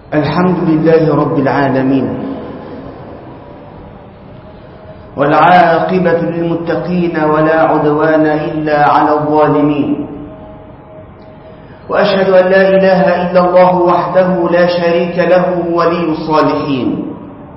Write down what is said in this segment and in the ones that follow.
الحمد لله رب العالمين والعاقبة للمتقين ولا عدوان إلا على الظالمين وأشهد أن لا إله إلا الله وحده لا شريك له ولي الصالحين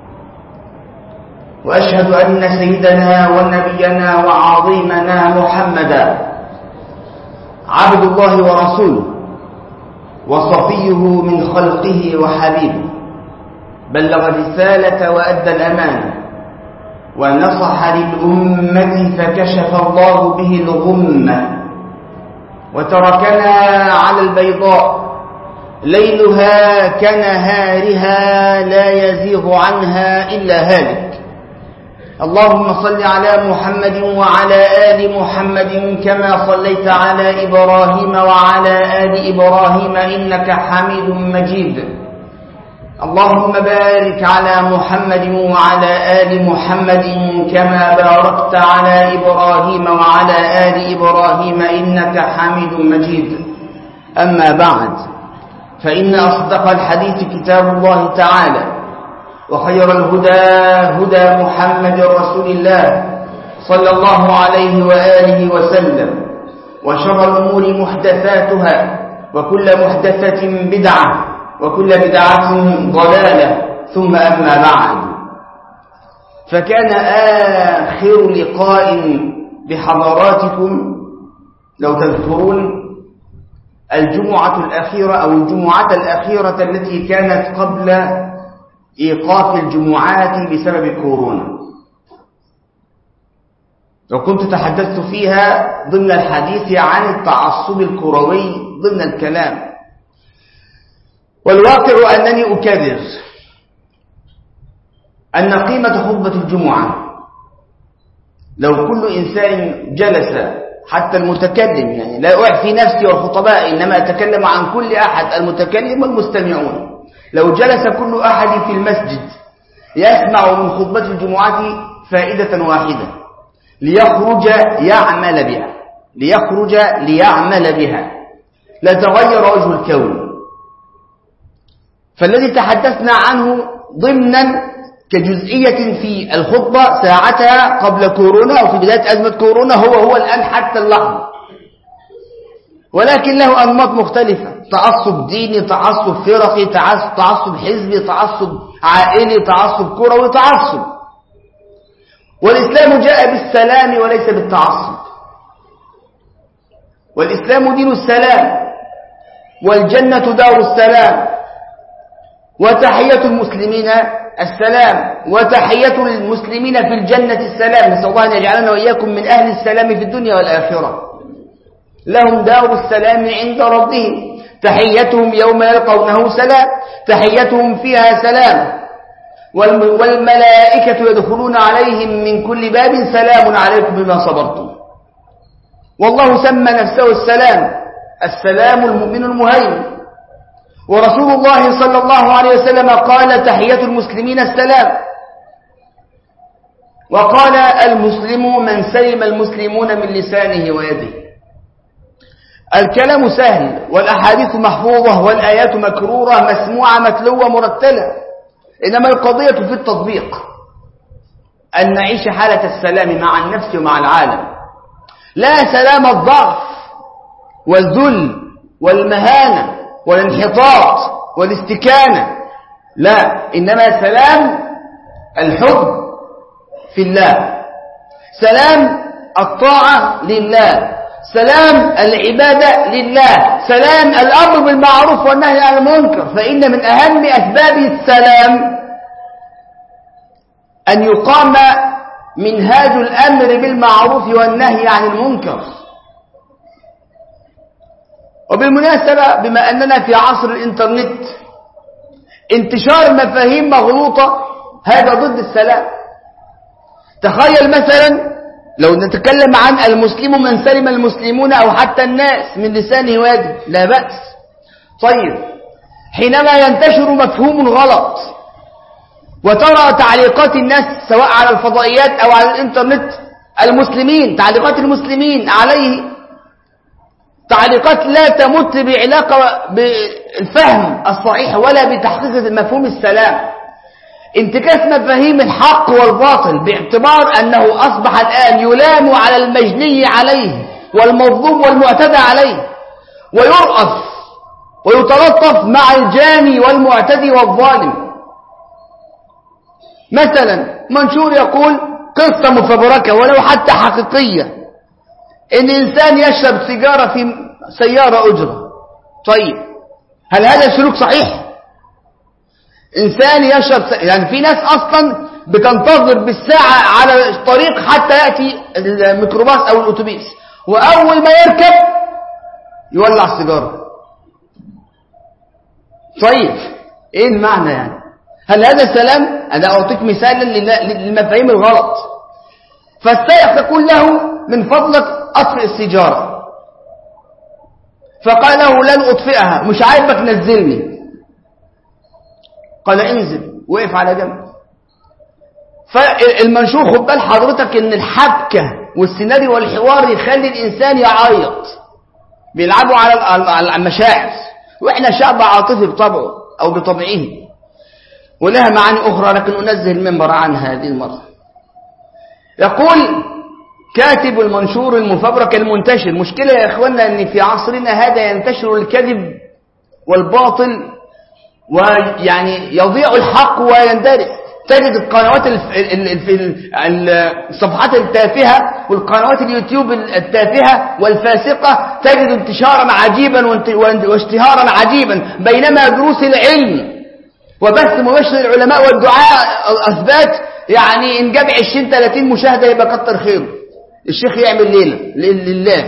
وأشهد أن سيدنا ونبينا وعظيمنا محمدا عبد الله ورسوله وصفيه من خلقه وحبيبه بلغ الرسالة وأدى الأمانة ونصح للأمة فكشف الله به الغمة وتركنا على البيضاء ليلها كنهارها لا يزيغ عنها إلا هالك اللهم صل على محمد وعلى آل محمد كما صليت على إبراهيم وعلى آل إبراهيم إنك حميد مجيد اللهم بارك على محمد وعلى آل محمد كما باركت على إبراهيم وعلى آل إبراهيم إنك حميد مجيد أما بعد فإن أصدق الحديث كتاب الله تعالى وخير الهدى هدى محمد رسول الله صلى الله عليه وآله وسلم وشر الأمور محدثاتها وكل محدثة بدعة وكل بدعة ضلالة ثم أما بعد فكان آخر لقاء بحضراتكم لو تذكرون الجمعة الأخيرة أو الجمعة الأخيرة التي كانت قبل إيقاف الجمعات بسبب كورونا وكنت تحدثت فيها ضمن الحديث عن التعصب الكروي ضمن الكلام والواقع أنني أكرر أن قيمة خطبة الجمعة لو كل إنسان جلس حتى المتكلم يعني لا أعفي نفسي والخطباء إنما أتكلم عن كل أحد المتكلم والمستمعون لو جلس كل أحد في المسجد يسمع من خطبة الجمعة فائدة واحدة ليخرج يعمل بها ليخرج ليعمل بها لتغير وجه الكون فالذي تحدثنا عنه ضمنا كجزئية في الخطبة ساعتها قبل كورونا أو في بداية أزمة كورونا هو هو الآن حتى اللحظة ولكن له أنماط مختلفة تعصب ديني تعصب فرقي تعصب حزبي تعصب عائلي تعصب كروي تعصب والإسلام جاء بالسلام وليس بالتعصب والإسلام دين السلام والجنة دار السلام وتحية المسلمين السلام وتحية المسلمين في الجنة السلام نسأل الله أن يجعلنا وإياكم من أهل السلام في الدنيا والآخرة لهم دار السلام عند ربهم تحيتهم يوم يلقونه سلام تحيتهم فيها سلام والملائكة يدخلون عليهم من كل باب سلام عليكم بما صبرتم والله سمى نفسه السلام السلام المؤمن المهيمن ورسول الله صلى الله عليه وسلم قال تحية المسلمين السلام وقال المسلم من سلم المسلمون من لسانه ويده الكلام سهل والأحاديث محفوظة والآيات مكرورة مسموعة متلوة مرتلة إنما القضية في التطبيق أن نعيش حالة السلام مع النفس ومع العالم لا سلام الضعف والذل والمهانة والانحطاط والاستكانة لا إنما سلام الحب في الله سلام الطاعة لله سلام العبادة لله سلام الأمر بالمعروف والنهي عن المنكر فإن من أهم أسباب السلام أن يقام منهاج الأمر بالمعروف والنهي عن المنكر وبالمناسبة بما أننا في عصر الإنترنت انتشار مفاهيم مغلوطة هذا ضد السلام تخيل مثلا لو نتكلم عن المسلم من سلم المسلمون أو حتى الناس من لسانه ويده لا بأس طيب حينما ينتشر مفهوم غلط وترى تعليقات الناس سواء على الفضائيات أو على الإنترنت المسلمين تعليقات المسلمين عليه تعليقات لا تمت بعلاقة بالفهم الصحيح ولا بتحقيق مفهوم السلام انتكاس مفاهيم الحق والباطل باعتبار أنه أصبح الآن يلام على المجني عليه والمظلوم والمعتدى عليه ويرأف ويتلطف مع الجاني والمعتدي والظالم مثلا منشور يقول قصة مفبركة ولو حتى حقيقية ان انسان يشرب سيجارة في سيارة اجرة طيب هل هذا سلوك صحيح انسان يشرب س... يعني في ناس اصلا بتنتظر بالساعة على الطريق حتى يأتي الميكروباص او الاتوبيس واول ما يركب يولع السيجارة طيب ايه المعنى يعني هل هذا سلام انا اعطيك مثالا للمفاهيم الغلط فالسائق تقول له من فضلك اطفئ السيجارة فقال له لن اطفئها مش عايبك نزلني قال انزل وقف على جنب فالمنشور خد بال حضرتك ان الحبكة والسيناريو والحوار يخلي الانسان يعيط بيلعبوا على المشاعر واحنا شعب عاطفي بطبعه او بطبعه ولها معاني اخرى لكن انزه المنبر عنها هذه المرة يقول كاتب المنشور المفبرك المنتشر مشكلة يا اخوانا ان في عصرنا هذا ينتشر الكذب والباطل ويعني يضيع الحق ويندرس تجد القنوات الصفحات التافهة والقنوات اليوتيوب التافهة والفاسقة تجد انتشارا عجيبا واشتهارا عجيبا بينما دروس العلم وبث مباشر العلماء والدعاء أثبات يعني إن جاب 20 30 مشاهدة يبقى كتر خيره الشيخ يعمل ليلة لله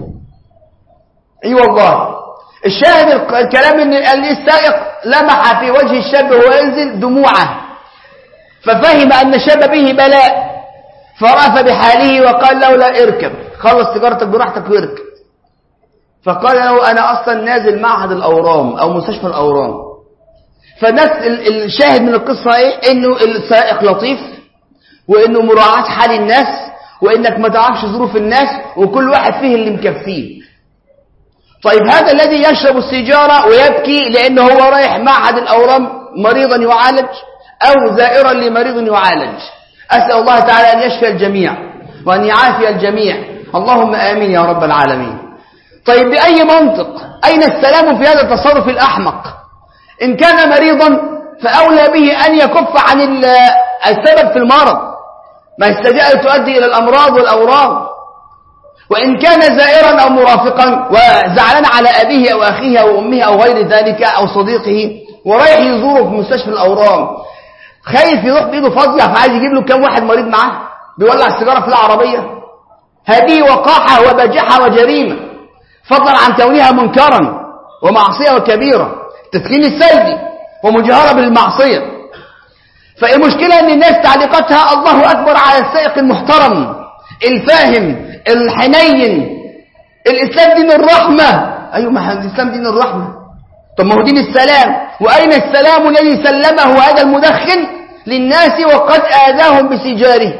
اي أيوة والله الشاهد الكلام ان السائق لمح في وجه الشاب وهو ينزل دموعه ففهم أن الشاب به بلاء فرأف بحاله وقال له لا اركب خلص تجارتك براحتك واركب فقال له أنا أصلا نازل معهد الأورام أو مستشفى الأورام فالناس الشاهد من القصة إيه إنه السائق لطيف وإنه مراعاة حال الناس وإنك ما تعرفش ظروف الناس وكل واحد فيه اللي مكفيه طيب هذا الذي يشرب السيجارة ويبكي لأنه هو رايح معهد الأورام مريضا يعالج أو زائرا لمريض يعالج أسأل الله تعالى أن يشفي الجميع وأن يعافي الجميع اللهم آمين يا رب العالمين طيب بأي منطق أين السلام في هذا التصرف الأحمق إن كان مريضا فأولى به أن يكف عن السبب في المرض ما السجائر تؤدي إلى الأمراض والأورام وإن كان زائرا أو مرافقا وزعلان على أبيه أو أخيه أو أمه أو غير ذلك أو صديقه ورايح يزوره في مستشفى الأورام خايف يروح بإيده فاضية فعايز يجيب له كم واحد مريض معاه بيولع السيجارة في العربية هذه وقاحة وبجحة وجريمة فضلا عن كونها منكرا ومعصية وكبيرة التدخين السلبي ومجهرة بالمعصية فالمشكلة ان الناس تعليقاتها الله أكبر على السائق المحترم الفاهم الحنين الإسلام دين الرحمة أيوة ما الإسلام دين الرحمة طب ما هو دين السلام وأين السلام الذي سلمه هذا المدخن للناس وقد آذاهم بسجاره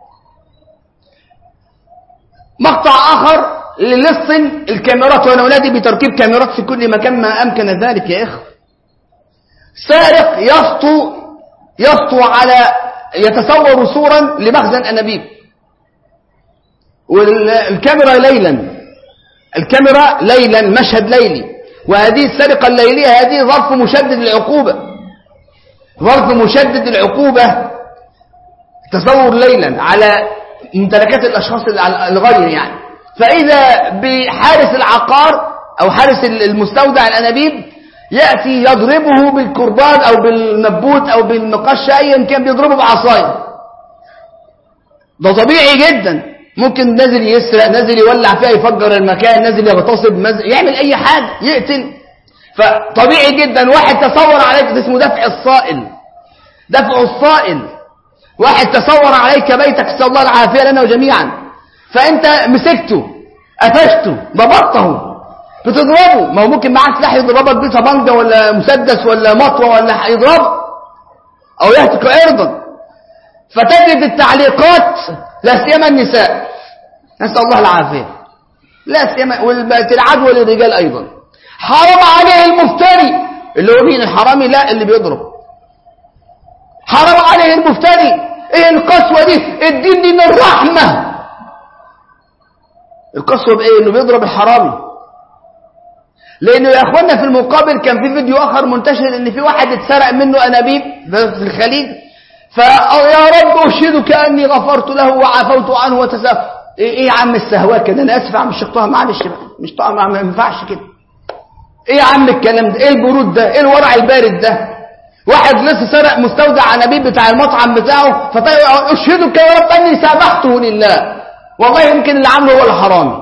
مقطع آخر للص الكاميرات وأنا أنادي بتركيب كاميرات في كل مكان ما أمكن ذلك يا إخوة سارق يسطو يسطو على يتصور صورا لمخزن أنابيب والكاميرا ليلا الكاميرا ليلا مشهد ليلي وهذه السرقة الليلية هذه ظرف مشدد للعقوبة ظرف مشدد للعقوبة تصور ليلا على ممتلكات الأشخاص الغير يعني فإذا بحارس العقار أو حارس المستودع الأنابيب يأتي يضربه بالكرباج أو بالنبوت أو بالمقشة أيا كان بيضربه بعصاية ده طبيعي جدا ممكن نازل يسرق نازل يولع فيها يفجر المكان نازل يغتصب يعمل اي حاجة يقتل فطبيعي جدا واحد تصور عليك اسمه دفع الصائل دفع الصائل واحد تصور عليك بيتك نسال الله العافية لنا وجميعا فانت مسكته قفشته ضبطته بتضربه ما هو ممكن معاه سلاح يضربك بيه طبنجه ولا مسدس ولا مطوه ولا يضربه او يهتك ارضا فتجد التعليقات لا سيما النساء نسأل الله العافية لا سيما والبقت العدوى للرجال أيضا حرام عليه المفتري اللي هو مين الحرامي لا اللي بيضرب حرام عليه المفتري ايه القسوة دي الدين دين الرحمة القسوة بايه انه بيضرب الحرامي لانه يا اخوانا في المقابل كان في فيديو اخر منتشر ان في واحد اتسرق منه انابيب في الخليج فيا رب اشهدك اني غفرت له وعفوت عنه وتسامحت ايه ايه يا عم السهواك كده انا اسف يا عم الشيخ معلش بقى مش طبعا ما ينفعش كده ايه يا عم الكلام ده ايه البرود ده ايه الورع البارد ده واحد لسه سرق مستودع انابيب بتاع المطعم بتاعه فاشهدك يا رب اني سامحته لله والله يمكن اللي عامله هو الحرامي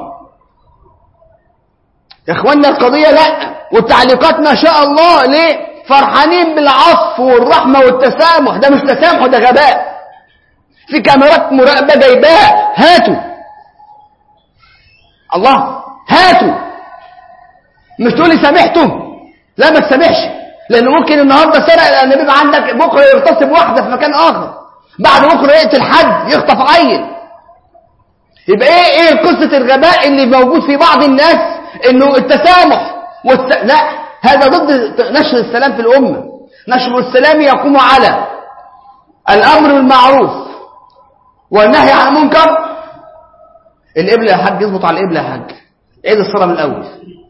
يا اخوانا القضيه لا والتعليقات ما شاء الله ليه فرحانين بالعفو والرحمه والتسامح ده مش تسامح ده غباء في كاميرات مراقبه جايباها هاتوا الله هاتوا مش تقولي سامحته لا ما تسامحش لان ممكن النهارده سرق الانابيب عندك بكره يغتصب واحده في مكان اخر بعد بكره يقتل حد يخطف عيل يبقى ايه ايه قصه الغباء اللي موجود في بعض الناس انه التسامح والس... لا هذا ضد نشر السلام في الامه نشر السلام يقوم على الامر بالمعروف والنهي عن المنكر القبله يا حاج يظبط على القبله يا حاج عيد الصلاه من الاول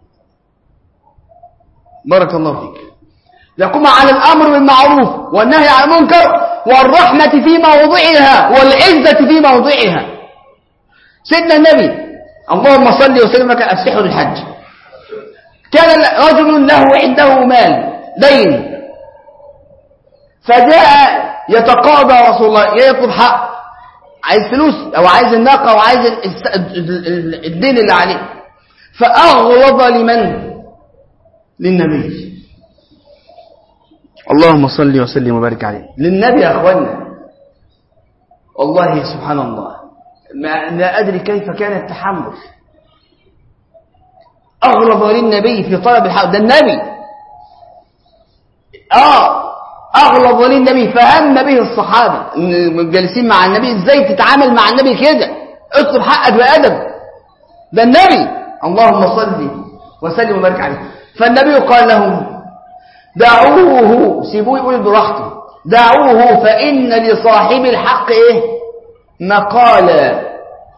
بارك الله فيك يقوم على الأمر بالمعروف والنهي عن المنكر والرحمة في موضعها والعزة في موضعها سيدنا النبي اللهم صل وسلم لك السحر الحج كان رجل له عنده مال دين فجاء يتقاضى رسول الله يطلب حق عايز فلوس او عايز الناقة او عايز الدين اللي عليه فأغلظ لمن للنبي اللهم صل وسلم وبارك عليه للنبي يا اخوانا والله سبحان الله ما لا ادري كيف كان التحمل اغلظ للنبي في طلب الحق ده النبي اه اغلظ للنبي فهم به الصحابه جالسين مع النبي ازاي تتعامل مع النبي كده اطلب حقك بادب ده النبي اللهم صل وسلم وبارك عليه فالنبي قال لهم دعوه سيبوه يقول براحته دعوه فإن لصاحب الحق إيه مقالا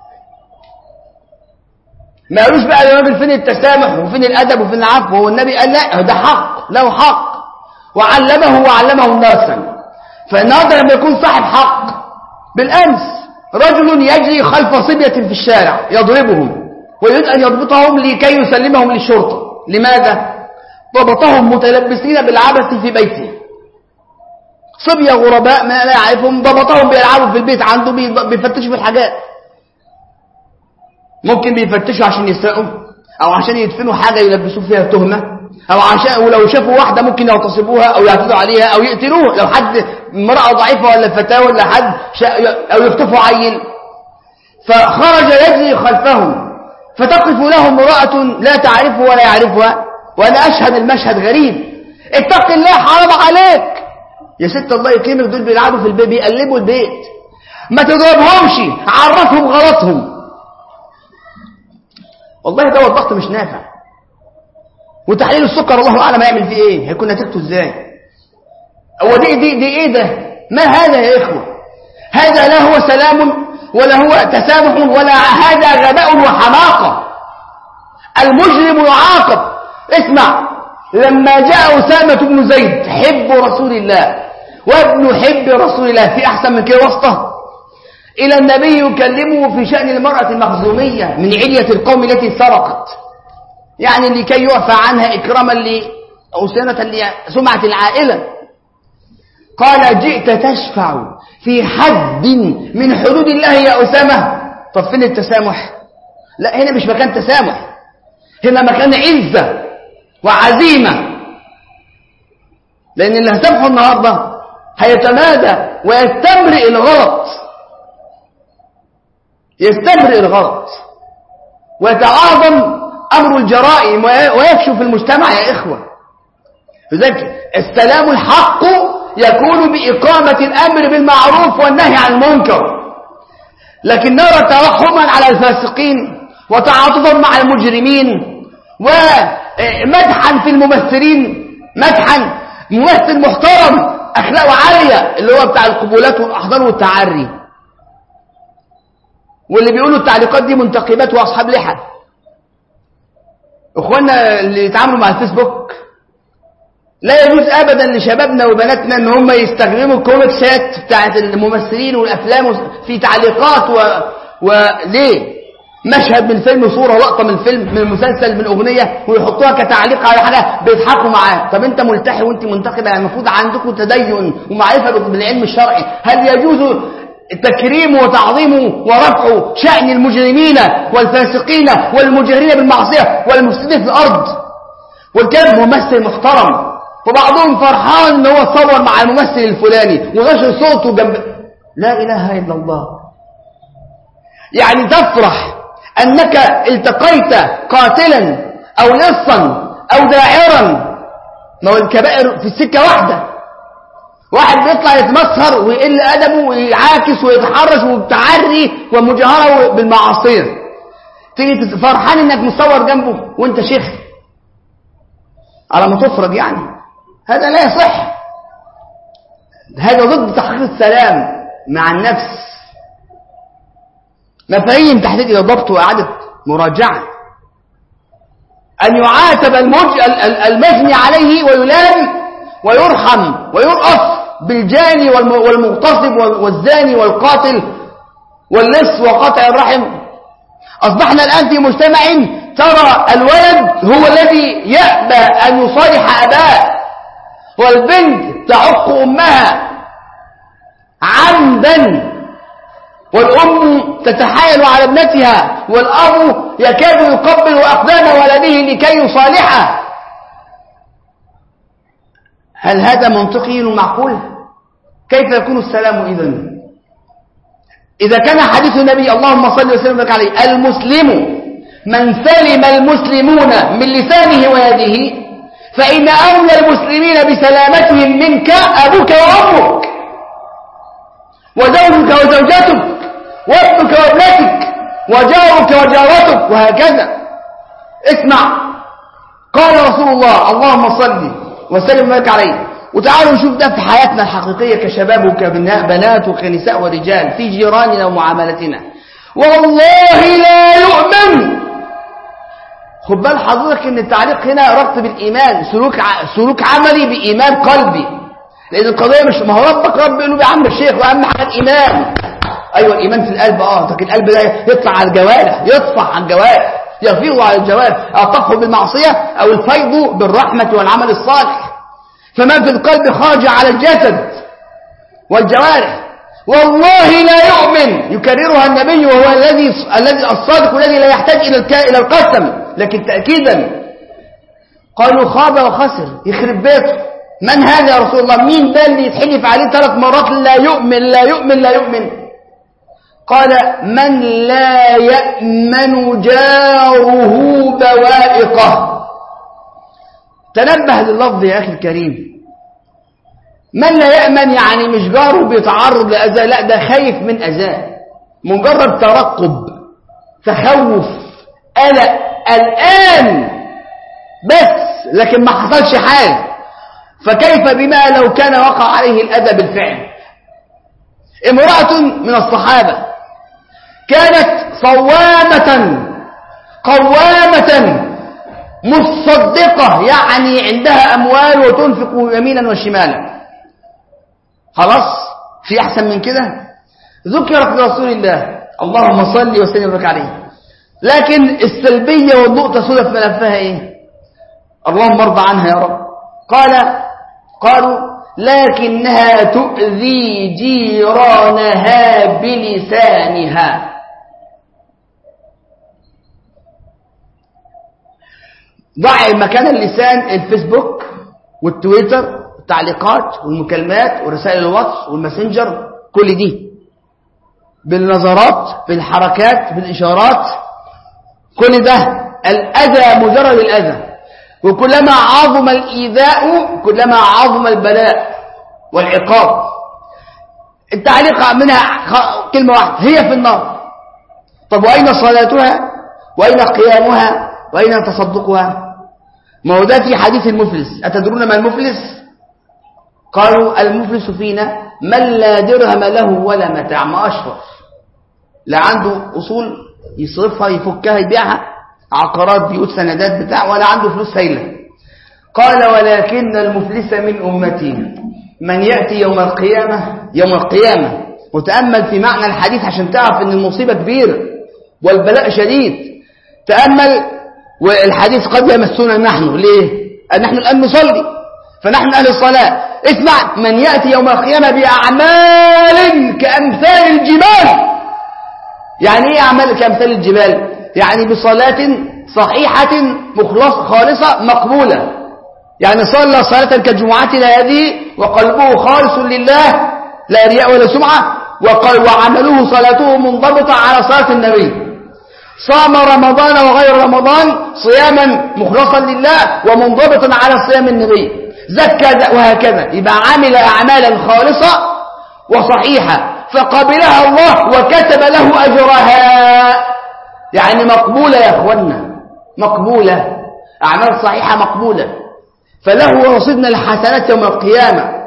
ما قالوش بقى يا راجل فين التسامح وفين الأدب وفين العفو هو النبي قال لا ده حق له حق وعلمه وعلمه ناسا فالنهارده لما يكون صاحب حق بالأمس رجل يجري خلف صبية في الشارع يضربهم ويريد أن يضبطهم لكي يسلمهم للشرطة لماذا؟ ضبطهم متلبسين بالعبث في بيته صبية غرباء ما لا يعرفهم ضبطهم بيلعبوا في البيت عنده بيفتشوا في الحاجات ممكن بيفتشوا عشان يسرقوا او عشان يدفنوا حاجة يلبسوا فيها تهمة او عشان ولو شافوا واحدة ممكن يغتصبوها او يعتدوا عليها او يقتلوها لو حد امرأة ضعيفة ولا فتاة ولا حد او يخطفوا عيل فخرج يجري خلفهم فتقف له امرأة لا تعرفه ولا يعرفها وانا اشهد المشهد غريب اتق الله حرام عليك يا ست الله يكرمك دول بيلعبوا في البيت بيقلبوا البيت ما تضربهمش عرفهم غلطهم والله ده الضغط مش نافع وتحليل السكر الله اعلم هيعمل فيه ايه هيكون نتيجته ازاي هو دي دي دي ايه ده ما هذا يا اخوه هذا لا هو سلام ولا هو تسامح ولا هذا غباء وحماقه المجرم يعاقب اسمع لما جاء أسامة بن زيد حب رسول الله وابن حب رسول الله في أحسن من كده وسطه إلى النبي يكلمه في شأن المرأة المخزومية من علية القوم التي سرقت يعني لكي يعفى عنها إكراما أو سنة لسمعة العائلة قال جئت تشفع في حد من حدود الله يا أسامة طب فين التسامح لا هنا مش مكان تسامح هنا مكان عزة وعزيمة لأن اللي هسامحه النهاردة هيتمادى ويستمرئ الغلط يستمرئ الغلط ويتعاظم أمر الجرائم ويفشو في المجتمع يا إخوة لذلك السلام الحق يكون بإقامة الأمر بالمعروف والنهي عن المنكر لكن نرى ترحما على الفاسقين وتعاطفا مع المجرمين ومدحا في الممثلين مدحا ممثل محترم أخلاقه عالية اللي هو بتاع القبولات والأحضان والتعري واللي بيقولوا التعليقات دي منتقبات وأصحاب لحى اخواننا اللي يتعاملوا مع الفيسبوك لا يجوز ابدا لشبابنا وبناتنا ان هم يستخدموا الكوميكسات بتاعت الممثلين والافلام في تعليقات و... وليه مشهد من فيلم صورة لقطة من فيلم من مسلسل من أغنية ويحطوها كتعليق على حاجة بيضحكوا معاه طب أنت ملتحي وأنت منتقبة يعني المفروض عندكم تدين ومعرفة بالعلم الشرعي هل يجوز تكريمه وتعظيمه ورفعه شأن المجرمين والفاسقين والمجرمين بالمعصية والمفسدين في الأرض والكلام ممثل محترم وبعضهم فرحان ان هو صور مع الممثل الفلاني ونشر صوته جنب لا إله إلا الله يعني تفرح أنك التقيت قاتلا أو لصا أو داعرا ما هو الكبائر في السكة واحدة واحد بيطلع يتمسخر ويقل أدبه ويعاكس ويتحرش وبتعري ومجاهرة بالمعاصير تيجي فرحان انك مصور جنبه وانت شيخ على ما تفرج يعني هذا لا يصح هذا ضد تحقيق السلام مع النفس مفاهيم تحتاج إلى ضبط وإعادة مراجعة أن يعاتب المجني عليه ويلام ويرحم ويرأف بالجاني والمغتصب والزاني والقاتل واللص وقاطع الرحم أصبحنا الآن في مجتمع ترى الولد هو الذي يأبى أن يصالح أباه والبنت تعق أمها عمدا والأم تتحايل على ابنتها والأب يكاد يقبل أقدام ولده لكي يصالحه هل هذا منطقي ومعقول كيف يكون السلام إذن إذا كان حديث النبي اللهم صل وسلم عليه المسلم من سلم المسلمون من لسانه ويده فإن أولى المسلمين بسلامتهم منك أبوك وأمك وزوجك وزوجتك وابنك وابنتك وجارك وجارتك وهكذا اسمع قال رسول الله اللهم صل وسلم وبارك عليه وتعالوا نشوف ده في حياتنا الحقيقية كشباب وكبنات وكنساء ورجال في جيراننا ومعاملتنا والله لا يؤمن خد بال حضرتك ان التعليق هنا ربط بالايمان سلوك سلوك عملي بايمان قلبي لان القضيه مش ما هو ربك رب يقول يا عم الشيخ واهم حاجه الايمان ايوه الايمان في القلب اه لكن القلب ده يطلع على الجوارح يطفح على الجوارح يفيض على الجوارح الطفح بالمعصيه او الفيض بالرحمه والعمل الصالح فما في القلب خرج على الجسد والجوارح والله لا يؤمن يكررها النبي وهو الذي الذي الصادق الذي لا يحتاج الى الى القسم لكن تاكيدا قالوا خاب وخسر يخرب بيته من هذا يا رسول الله مين ده اللي يتحلف عليه ثلاث مرات لا يؤمن لا يؤمن لا يؤمن قال من لا يأمن جاره بوائقه تنبه لللفظ يا أخي الكريم من لا يأمن يعني مش جاره بيتعرض لأذى لا ده خايف من أذاه مجرد ترقب تخوف قلق الآن بس لكن ما حصلش حاجة فكيف بما لو كان وقع عليه الأذى بالفعل امرأة من الصحابة كانت صوامة قوامة مصدقة يعني عندها أموال وتنفق يمينا وشمالا خلاص في أحسن من كده ذكرت لرسول الله اللهم صل وسلم وبارك عليه لكن السلبية والنقطة سودة في ملفها ايه اللهم ارضى عنها يا رب قال قالوا لكنها تؤذي جيرانها بلسانها ضع مكان اللسان الفيسبوك والتويتر والتعليقات والمكالمات ورسائل الواتس والماسنجر كل دي بالنظرات بالحركات بالإشارات كل ده الأذى مجرد الأذى وكلما عظم الإيذاء كلما عظم البلاء والعقاب التعليق منها كلمة واحدة هي في النار طب وأين صلاتها وأين قيامها وأين تصدقها ما هو ده في حديث المفلس أتدرون ما المفلس قالوا المفلس فينا من لا درهم له ولا متاع ما أشرف لا عنده أصول يصرفها يفكها يبيعها عقارات بيوت سندات بتاع ولا عنده فلوس هيلة قال ولكن المفلس من أمتي من يأتي يوم القيامة يوم القيامة وتأمل في معنى الحديث عشان تعرف ان المصيبة كبيرة والبلاء شديد تأمل والحديث قد يمسنا نحن ليه؟ نحن الآن نصلي فنحن أهل الصلاة اسمع من يأتي يوم القيامة بأعمال كأمثال الجبال يعني ايه أعمال كأمثال الجبال؟ يعني بصلاة صحيحة مخلص خالصة مقبولة يعني صلى صلاة كجمعتنا هذه وقلبه خالص لله لا رياء ولا سمعة وعمله صلاته منضبطة على صلاة النبي صام رمضان وغير رمضان صياما مخلصا لله ومنضبطا على صيام النبي زكى وهكذا يبقى عمل أعمالا خالصة وصحيحة فقبلها الله وكتب له أجرها يعني مقبولة يا أخوانا مقبولة أعمال صحيحة مقبولة فله رصيدنا الحسنات يوم القيامة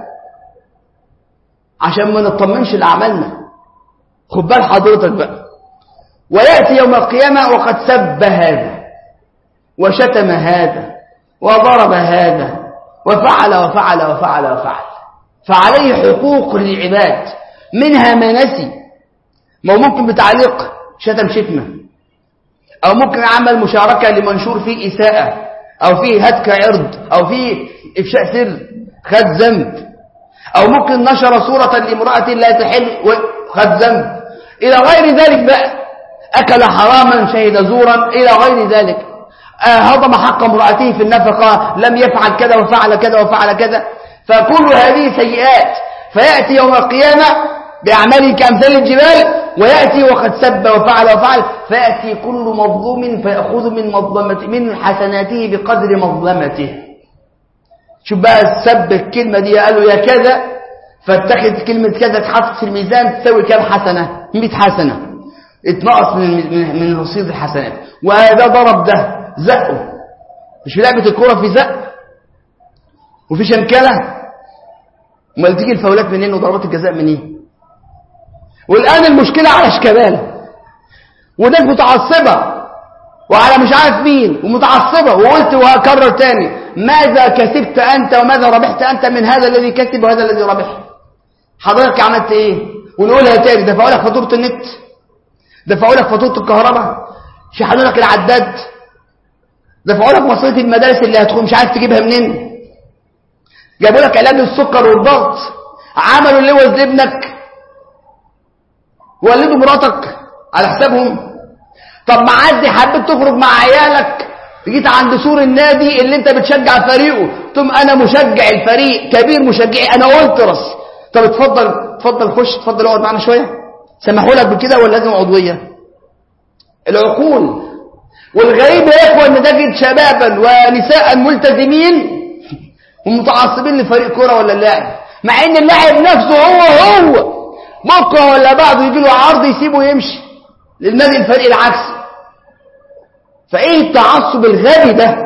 عشان ما نطمنش لأعمالنا خد بال حضرتك بقى ويأتي يوم القيامة وقد سب هذا وشتم هذا وضرب هذا وفعل وفعل وفعل وفعل فعليه حقوق للعباد منها ما نسي ما هو ممكن بتعليق شتم شتمه أو ممكن عمل مشاركة لمنشور فيه إساءة أو فيه هتك عرض أو فيه إفشاء سر خد ذنب أو ممكن نشر صورة لامرأة لا تحل وخد ذنب إلى غير ذلك بقى أكل حراما شهد زورا إلى غير ذلك هضم حق امرأته في النفقة لم يفعل كذا وفعل كذا وفعل كذا فكل هذه سيئات فيأتي يوم القيامة بأعماله كأمثال الجبال ويأتي وقد سب وفعل وفعل فيأتي كل مظلوم فيأخذ من مظلمته من حسناته بقدر مظلمته شوف بقى السب الكلمة دي قالوا يا كذا فاتخذ كلمة كذا تحط في الميزان تساوي كام حسنة 100 حسنة اتنقص من من رصيد الحسنات وهذا ضرب ده زقه مش في لعبة الكورة في زق وفي شنكلة امال تيجي الفاولات منين وضربات الجزاء منين والآن المشكلة على شكبالة وناس متعصبة وعلى مش عارف مين ومتعصبة وقلت وهكرر تاني ماذا كسبت أنت وماذا ربحت أنت من هذا الذي كسب وهذا الذي ربح حضرتك عملت إيه ونقولها تاني دفعوا لك فاتورة النت دفعوا لك فاتورة الكهرباء شحنوا لك العداد دفعوا لك مصاريف المدارس اللي هتكون مش عارف تجيبها منين جابوا لك علاج السكر والضغط عملوا اللي هو لابنك ولدوا مراتك على حسابهم طب معدي حبيت تخرج مع عيالك جيت عند سور النادي اللي انت بتشجع فريقه ثم انا مشجع الفريق كبير مشجعي انا الترس طب اتفضل اتفضل خش اتفضل اقعد معانا شويه سمحوا لك بكده ولا لازم عضويه العقول والغريب يا اخوه ان تجد شبابا ونساء ملتزمين ومتعصبين لفريق كوره ولا اللاعب مع ان اللاعب نفسه هو هو بكره ولا بعده يجي له عرض يسيبه يمشي للنادي الفريق العكسي فايه التعصب الغبي ده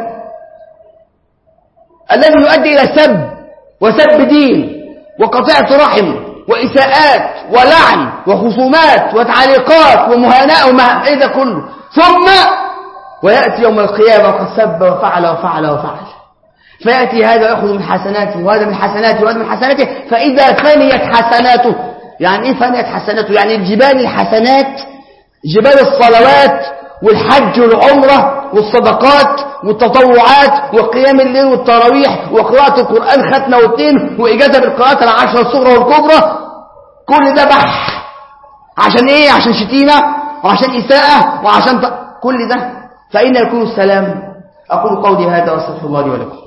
الذي يؤدي الى سب وسب دين وقطيعه رحم واساءات ولعن وخصومات وتعليقات ومهاناة ومه... ايه ده كله ثم وياتي يوم القيامه وقد سب وفعل وفعل وفعل فياتي هذا ياخذ من حسناته وهذا من حسناته وهذا من حسناته فاذا فنيت حسناته يعني ايه فنيت حسناته يعني الجبال الحسنات جبال الصلوات والحج والعمرة والصدقات والتطوعات وقيام الليل والتراويح وقراءة القرآن ختمة واثنين وإجازة بالقراءات العشرة الصغرى والكبرى كل ده بح عشان ايه عشان شتيمة وعشان إساءة وعشان ط... كل ده فأين يكون السلام أقول قولي هذا واستغفر الله لي ولكم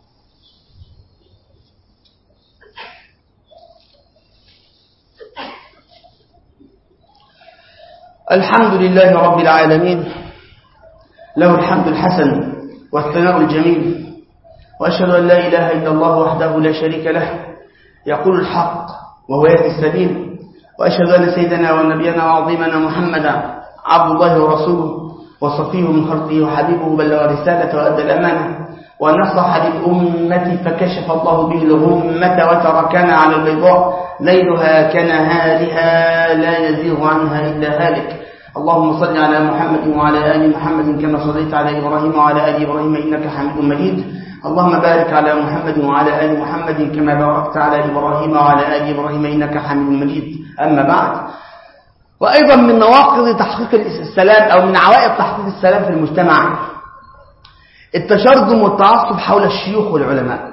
الحمد لله رب العالمين له الحمد الحسن والثناء الجميل وأشهد أن لا إله إلا الله وحده لا شريك له يقول الحق وهو يهدي السبيل وأشهد أن سيدنا ونبينا وعظيمنا محمدا عبد الله ورسوله وصفيه من خلقه وحبيبه بلغ رسالة وأدى الأمانة ونصح للأمة فكشف الله به الغمة وتركنا على البيضاء ليلها كنهارها لا يزيغ عنها إلا هالك اللهم صل على محمد وعلى آل محمد كما صليت على إبراهيم وعلى آل إبراهيم إنك حميد مجيد اللهم بارك على محمد وعلى آل محمد كما باركت على إبراهيم وعلى آل إبراهيم إنك حميد مجيد أما بعد وأيضا من نواقض تحقيق السلام أو من عوائق تحقيق السلام في المجتمع التشرذم والتعصب حول الشيوخ والعلماء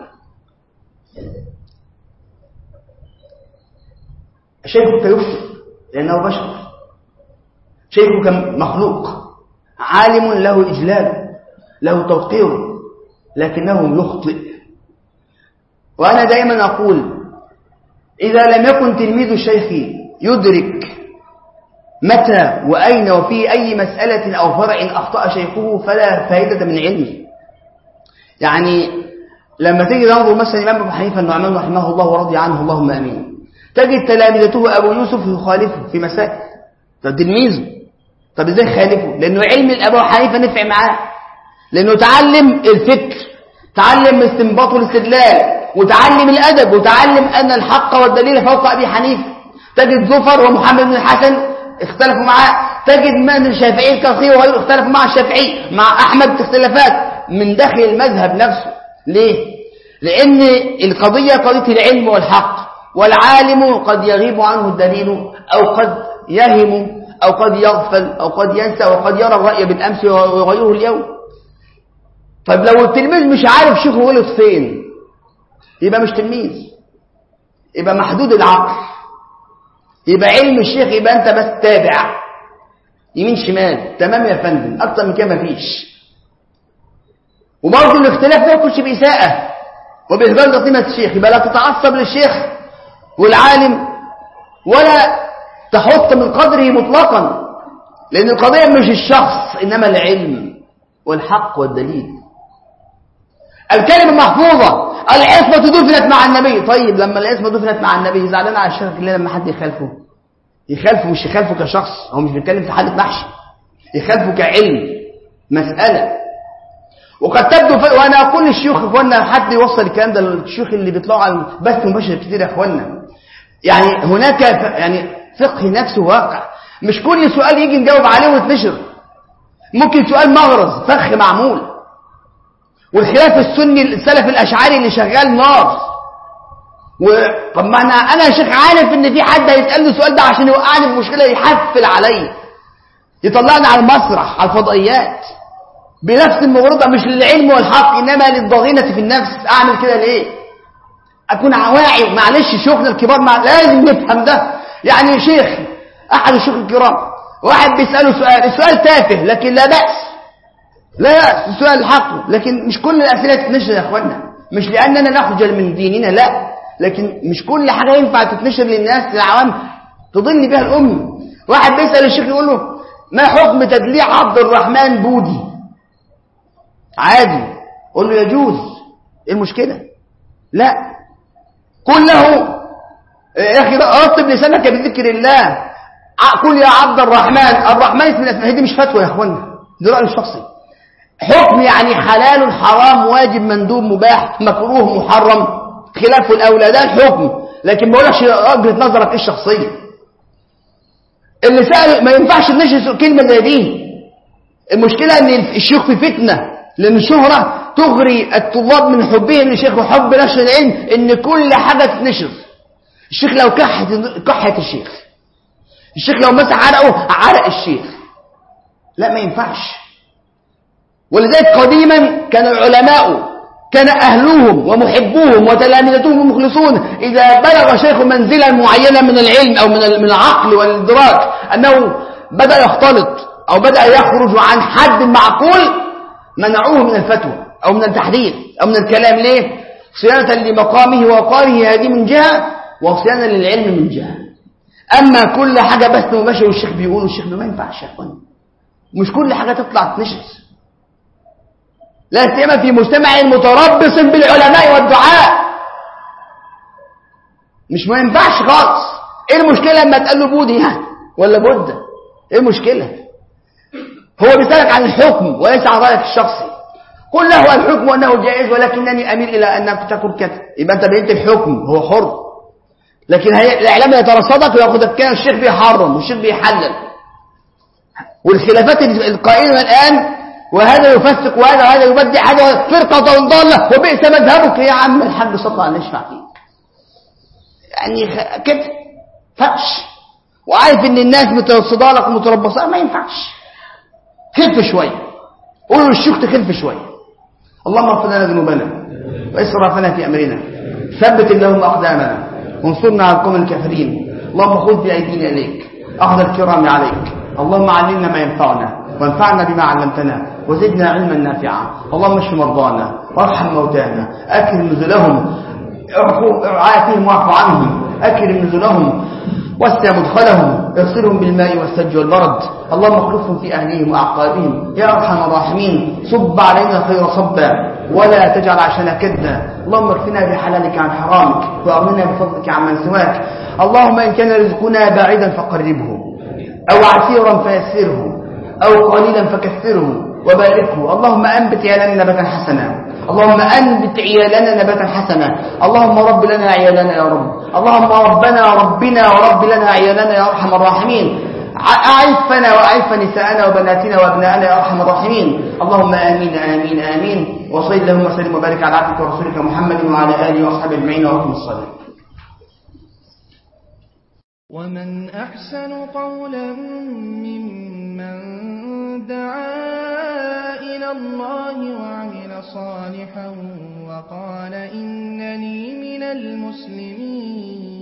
شيخك يفسد لأنه بشر شيخك مخلوق عالم له إجلال له توقير لكنه يخطئ وأنا دائما أقول إذا لم يكن تلميذ الشيخ يدرك متى وأين وفي أي مسألة أو فرع أخطأ شيخه فلا فائدة من علمه يعني لما تيجي تنظر مثلا الإمام أبو حنيفة النعمان رحمه الله ورضي عنه اللهم أمين تجد تلامذته أبو يوسف يخالفه في مسائل طب تلميذه طب ازاي خالفه لأنه علم الأبو حنيفة نفع معاه لأنه تعلم الفكر تعلم استنباط والاستدلال وتعلم الأدب وتعلم أن الحق والدليل فوق أبي حنيفة تجد زفر ومحمد بن الحسن اختلفوا معاه تجد من الشافعي الكرخي وغيره اختلفوا مع الشافعي مع أحمد اختلافات من داخل المذهب نفسه ليه؟ لأن القضية قضية العلم والحق والعالم قد يغيب عنه الدليل أو قد يهم أو قد يغفل أو قد ينسى وقد يرى الرأي بالأمس ويغيره اليوم طيب لو التلميذ مش عارف شيخه غلط فين يبقى مش تلميذ يبقى محدود العقل يبقى علم الشيخ يبقى أنت بس تابع يمين شمال تمام يا فندم أكتر من كده مفيش وبرضه الاختلاف ما يكونش بإساءة وبإهبال قيمة الشيخ يبقى لا تتعصب للشيخ والعالم ولا تحط من قدره مطلقا لأن القضية مش الشخص إنما العلم والحق والدليل الكلمة محفوظة العصمة دفنت مع النبي طيب لما العصمة دفنت مع النبي زعلان على الشيخ ليه لما حد يخالفه يخالفه مش يخالفه كشخص هو مش بيتكلم في حالة محشي يخالفه كعلم مسألة وقد تبدو ف... وانا اقول للشيوخ اخواننا حد يوصل الكلام ده للشيوخ اللي بيطلعوا على بث مباشر كتير يا اخواننا يعني هناك ف... يعني فقه نفسه واقع مش كل سؤال يجي نجاوب عليه ويتنشر ممكن سؤال مغرز فخ معمول والخلاف السني السلف الاشعري اللي شغال نار و... طب ما انا انا يا شيخ عارف ان في حد هيسالني السؤال ده عشان يوقعني في مشكله يحفل عليا يطلعني على المسرح على الفضائيات بنفس المغرضة مش للعلم والحق إنما للضغينة في النفس أعمل كده ليه أكون واعي معلش شيوخنا الكبار مع... لازم نفهم ده يعني شيخ أحد الشيوخ الكرام واحد بيسأله سؤال السؤال تافه لكن لا بأس لا بأس السؤال الحق لكن مش كل الأسئلة تتنشر يا أخوانا مش لأننا نخجل من ديننا لا لكن مش كل حاجة ينفع تتنشر للناس للعوام تضل بها الأم واحد بيسأل الشيخ يقول له ما حكم تدليع عبد الرحمن بودي عادي قول له يجوز ايه المشكلة لا قل له يا اخي رطب لسانك بذكر الله قل يا عبد الرحمن الرحمن اسم الاسماء دي مش فتوى يا اخوانا دي رأي شخصي حكم يعني حلال حرام واجب مندوب مباح مكروه محرم خلاف الاولى ده الحكم لكن ما اقولكش وجهه نظرك ايه الشخصيه اللي سأل ما ينفعش تنشر كلمه زي دي المشكله ان الشيوخ في فتنه لأن الشهرة تغري الطلاب من حبهم للشيخ وحب نشر العلم إن كل حاجة تتنشر الشيخ لو كحت كحت الشيخ الشيخ لو مسح عرقه عرق الشيخ لا ما ينفعش ولذلك قديما كان العلماء كان أهلهم ومحبوهم وتلامذتهم المخلصون إذا بلغ شيخ منزلا معينة من العلم أو من العقل والإدراك أنه بدأ يختلط أو بدأ يخرج عن حد معقول منعوه من الفتوى أو من التحديث أو من الكلام ليه صيانة لمقامه ووقاره هذه من جهة وصيانة للعلم من جهة أما كل حاجة بس مباشر والشيخ بيقول والشيخ ما ينفعش يا أخوان مش كل حاجة تطلع تنشر لا سيما في مجتمع متربص بالعلماء والدعاء مش ما ينفعش خالص ايه المشكلة لما تقال له بودي يعني ولا بودة ايه المشكلة هو بيسألك عن الحكم وليس عن رأيك الشخصي قل له الحكم أنه جائز ولكنني أميل إلى أنك تكون كذا يبقى أنت بينت الحكم هو حر لكن هي الإعلام يترصدك ويأخذك كان الشيخ بيحرم والشيخ بيحلل والخلافات القائمة الآن وهذا يفسق وهذا وهذا يبدع هذا فرقة ضالة وبئس مذهبك يا عم الحاج صلى الله عليه وسلم فيك يعني كده فقش وعارف ان الناس متوصده لك ومتربصه ما ينفعش خف شويه قولوا للشيخ تخف شويه اللهم اغفر لنا ذنوبنا واسرافنا في امرنا ثبت اللهم اقدامنا وانصرنا على القوم الكافرين اللهم خذ بايدينا اليك اخذ الكرام عليك اللهم علمنا ما ينفعنا وانفعنا بما علمتنا وزدنا علما نافعا اللهم اشف مرضانا وارحم موتانا اكرم نزلهم عافهم واعف عنهم اكرم نزلهم وسع مدخلهم اغسلهم بالماء والثلج والبرد اللهم اخلفهم في اهليهم واعقابهم يا ارحم الراحمين صب علينا خير صبا ولا تجعل عشنا كدا اللهم اكفنا بحلالك عن حرامك واغننا بفضلك عمن سواك اللهم ان كان رزقنا بعيدا فقربه او عسيرا فيسره او قليلا فكثره وباركه اللهم انبت عيالنا نباتا حسنا اللهم انبت عيالنا نباتا حسنا اللهم رب لنا عيالنا يا رب اللهم ربنا ربنا ورب لنا عيالنا يا ارحم الراحمين أعفنا وأعف نساءنا وبناتنا وأبناءنا يا أرحم الراحمين اللهم آمين آمين آمين وصل اللهم وسلم وبارك على عبدك ورسولك محمد وعلى آله وأصحابه أجمعين وأقم الصلاة ومن أحسن قولا ممن دعا إلى الله وعمل صالحا وقال إنني من المسلمين